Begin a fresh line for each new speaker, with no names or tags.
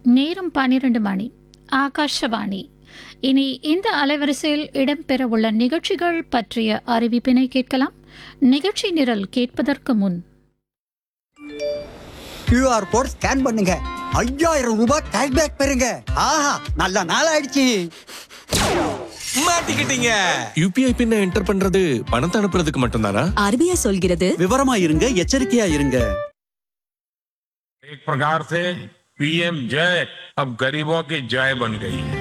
நேரம் பன்னிரண்டு மணி ஆகாஷவாணி இனி இந்த அலைவரிசையில் இடம்பெறவுள்ள நிகழ்ச்சிகள் பற்றிய அறிவிப்பினை கேட்கலாம் நிகழ்ச்சி நிரல் கேட்பதற்கு முன்
QR கோட் ஸ்கேன் பண்ணுங்க ஐயாயிரம் ரூபாய் கேஷ்பேக் பெறுங்க ஆஹா நல்ல நாள் ஆயிடுச்சு
மாட்டிக்கிட்டீங்க யூபிஐ பின்ன என்டர் பண்றது பணத்தை அனுப்புறதுக்கு மட்டும்தானா
ஆர்பிஐ சொல்கிறது
விவரமா இருங்க எச்சரிக்கையா இருங்க
एक प्रकार से पीएम जय अब गरीबों की जय बन गई है